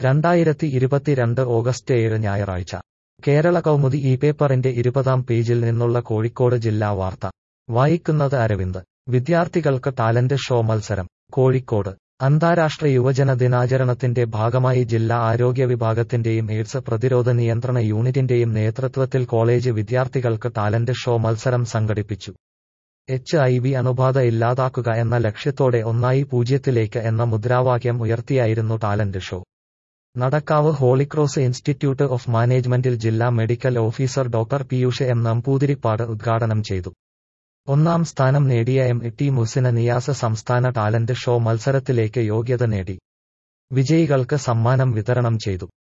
രണ്ടായിരത്തി ഇരുപത്തിരണ്ട് ഓഗസ്റ്റ് ഏഴ് ഞായറാഴ്ച കേരള കൗമുദി ഈ പേപ്പറിന്റെ ഇരുപതാം പേജിൽ നിന്നുള്ള കോഴിക്കോട് ജില്ലാ വാർത്ത വായിക്കുന്നത് അരവിന്ദ് വിദ്യാർത്ഥികൾക്ക് ടാലന്റ് ഷോ മത്സരം കോഴിക്കോട് അന്താരാഷ്ട്ര യുവജന ദിനാചരണത്തിന്റെ ഭാഗമായി ജില്ലാ ആരോഗ്യ വിഭാഗത്തിന്റെയും എയ്ഡ്സ് പ്രതിരോധ നിയന്ത്രണ യൂണിറ്റിന്റെയും നേതൃത്വത്തിൽ കോളേജ് വിദ്യാർത്ഥികൾക്ക് ടാലന്റ് ഷോ മത്സരം സംഘടിപ്പിച്ചു എച്ച് ഐ വി അണുബാധ ഇല്ലാതാക്കുക എന്ന ലക്ഷ്യത്തോടെ ഒന്നായി പൂജ്യത്തിലേക്ക് എന്ന മുദ്രാവാക്യം ഉയർത്തിയായിരുന്നു talent show Nadakkavu Holy Cross institute of മാനേജ്മെന്റിൽ ജില്ലാ medical officer doctor Piyush M Namboothiripad ഉദ്ഘാടനം ചെയ്തു ഒന്നാം സ്ഥാനം നേടിയ എം ടി മുസിന നിയാസ് സംസ്ഥാന ടാലന്റ് ഷോ മത്സരത്തിലേക്ക് യോഗ്യത നേടി വിജയികൾക്ക് സമ്മാനം വിതരണം ചെയ്തു